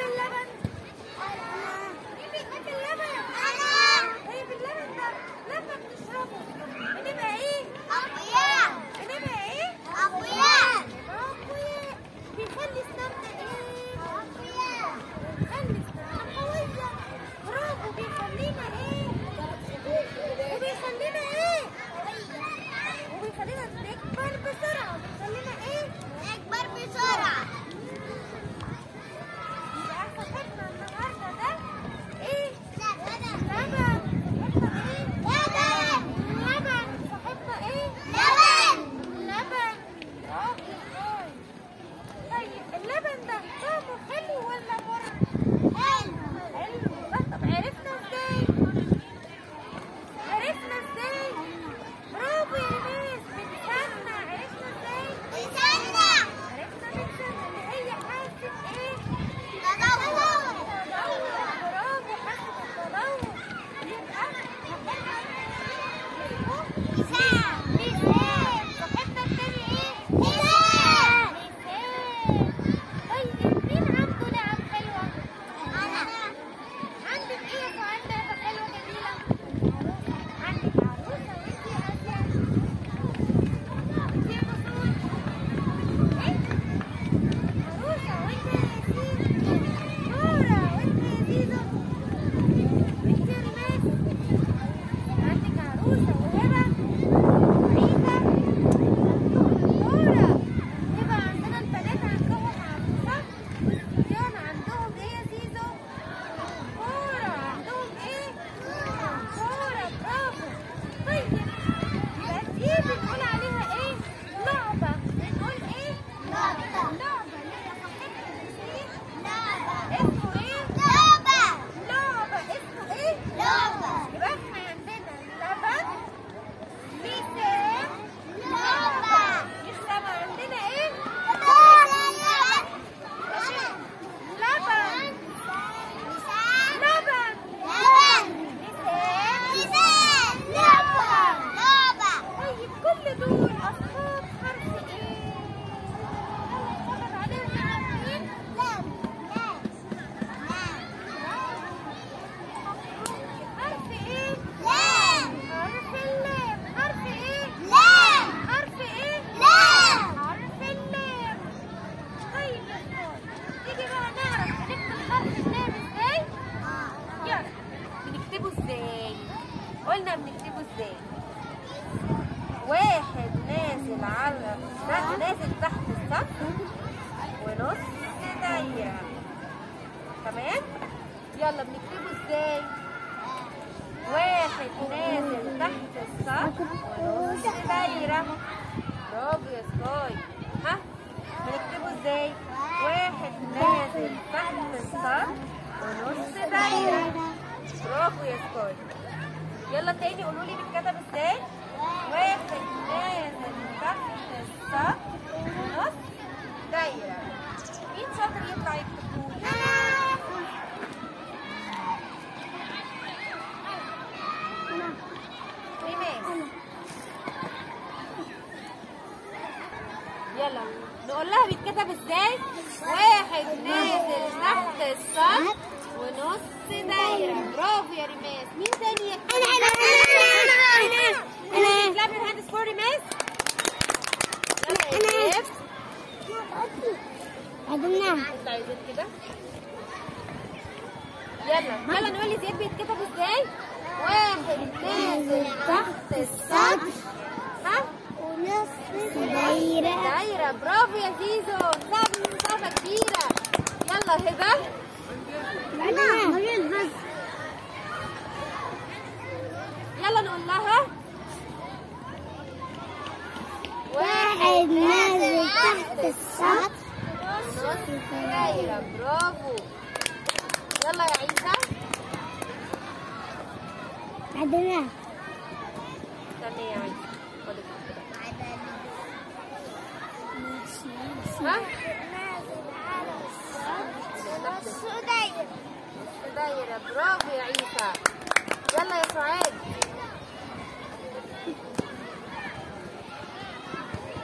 اللبن مين بيحب اللبن انا طيب اللبن ده لما بنشربه بنبقى ايه اقوياء بنبقى ايه اقوياء اقوياء بيخلي اسناننا ايه اقوياء بيخلي اسناننا قوية برافو بيخلينا ايه وبيخلينا ايه وبيخلينا نكبر بسرعة وبيخلينا ايه نكبر بسرعة يبقى صاحبنا النهارده ده ايه؟ لبن لبن صاحبنا ايه؟ لبن لبن صاحبنا ايه؟ لبن لبن برافو كويس. طيب اللبن ده طعمه حلو ولا مر؟ حلو حلو طب عرفنا ازاي؟ عرفنا ازاي؟ برافو يا ناس بنسمع عرفنا ازاي؟ بنسمع عرفنا بنسمع اللي هي حاسة ايه؟ تدور برافو حاسة التدور يبقى ميزان ميزان صاحبنا التاني ايه؟ ميزان ميزان طيب مين عنده لعب حلوة؟ أنا عندك ايه يا سعاد لعبة حلوة جميلة؟ عندك عروسة وانتي يا آسيا انتي يا مسعود ايه؟ عروسة وانتي يا ياسين نورة وانتي يا زيزو وانتي يا ريماس عندك عروسة وهبة وعيسى نورة يبقى عندنا البنات عندهم عروسة والصبيان عندهم ايه يا زيزو؟ كورة عندهم ايه؟ كورة برافو طيب يبقى دي بنقول عليها ايه؟ لعبة بنقول ايه؟ لعبة لعبة ليه صاحبنا ايه؟ لعبة اسمه ايه؟ لعبة لعبة اسمه ايه؟ لعبة يبقى احنا عندنا لبن ميزان لعبة يبقى عندنا ايه؟ لبن لبن ميزان طيب كل دول أصحاب حرف إيه؟ يلا نتفرج عليهم يا عارفين؟ حرف إيه؟ حرف اللام حرف إيه؟ حرف إيه؟ حرف اللام طيب يا سمار تيجي بقى نعرف نكتب حرف اللام إزاي؟ يلا بنكتبه إزاي؟ قلنا بنكتبه إزاي؟ واحد نازل على لا نازل تحت السطح ونص دايرة تمام؟ يلا بنكتبه ازاي؟ واحد نازل تحت السطح ونص دايرة برافو يا سكاي ها؟ بنكتبه ازاي؟ واحد نازل تحت السطح ونص دايرة برافو يا سكاي يلا تاني قولوا لي بيتكتب ازاي؟ واحد نازل تحت السطح ونص دايرة مين شاطر يطلع يكتبه ريماس يلا نقول لها بيتكتب ازاي؟ واحد نازل تحت السطح ونص دايرة برافو يا ريماس مين تاني يكتب؟ أنا أنا أنا أنا كلاب your hands for ريماس يلا أنا. يا زياد عدلناها اطلع يا زياد كده يلا يلا نقول لزياد بيتكتب ازاي؟ واحد نازل تحت السطح ها؟ ونص دايرة دايرة برافو يا زيزو سابة مسافة كبيرة يلا هبة أنا مريض بس يلا نقول لها واحد نازل تحت السطح نص دايرة برافو يلا يا عيسى عدلناها استني يا عيسى خد كده. ها؟ نص دايرة نص دايرة برافو يا عيسى يلا يا سعاد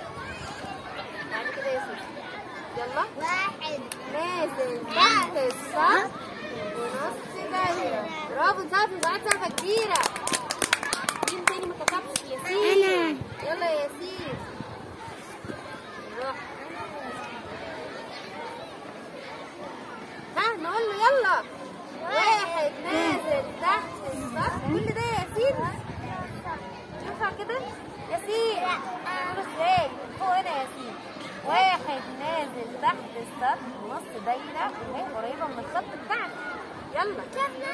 تعالي كده يا سوسي يلا واحد نازل تحت السطح برافو نسقف لسعاد سقفة كبيرة مين تاني ما كتبش ياسين أنا. يلا يا ياسين روح ها نقول له يلا واحد نازل تحت السطح كل ده يا ياسين ينفع كده ياسين نقول ازاي فوق هنا يا ياسين واحد نازل تحت السطح نص دايرة وهي قريبة من الخط بتاعنا يلا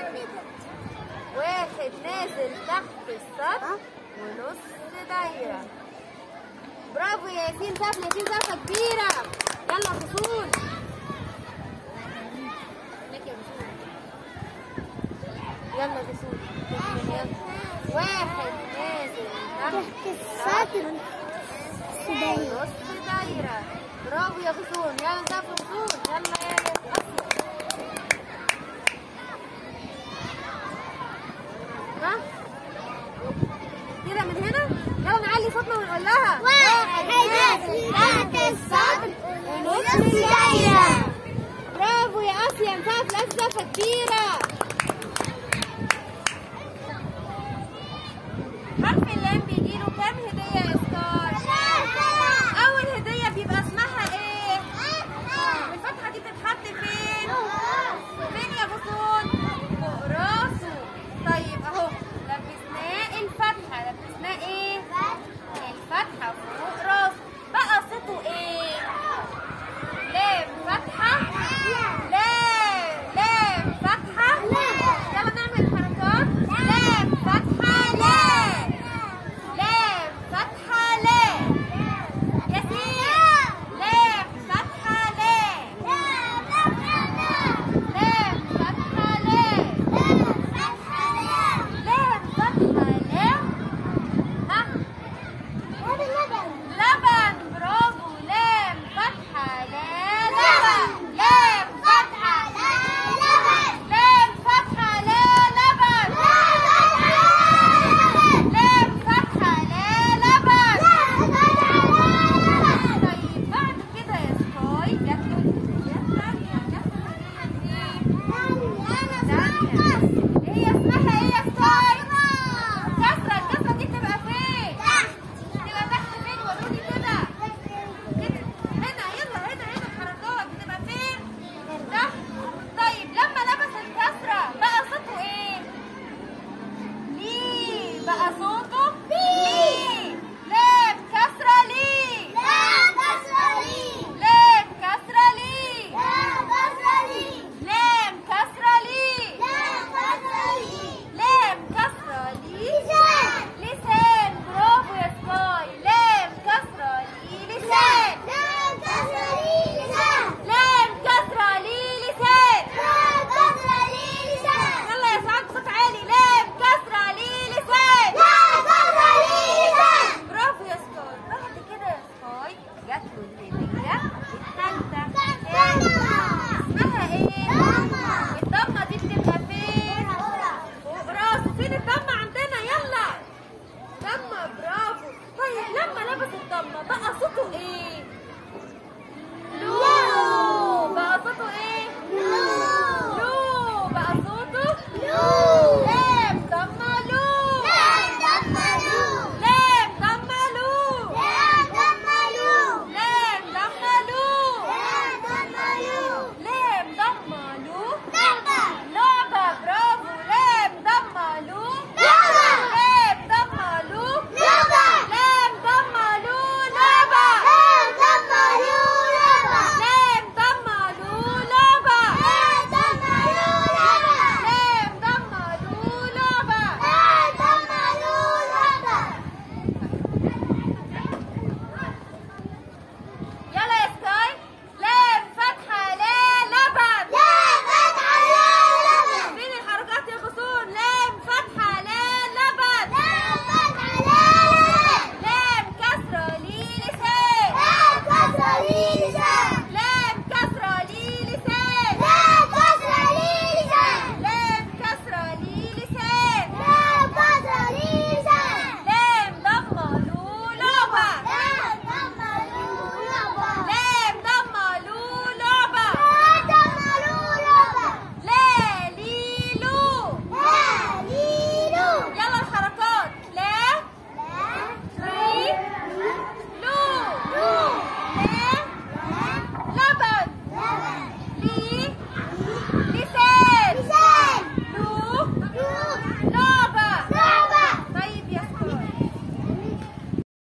واحد نازل تحت السطح ونص دايرة برافو يا ياسين سقف ياسين سقفة كبيرة يلا فصول لك يا فصول. يلا فصول يلا واحد نازل تحت تحت السطر سداير نص دايرة برافو يا فصول يلا سقف فصول يلا يا أسيا ها كده من هنا يلا نعلي صوتنا ونقول لها واحد نازل تحت السطر ونص دايرة برافو يا اسيا نسقف لها سقفة كبيرة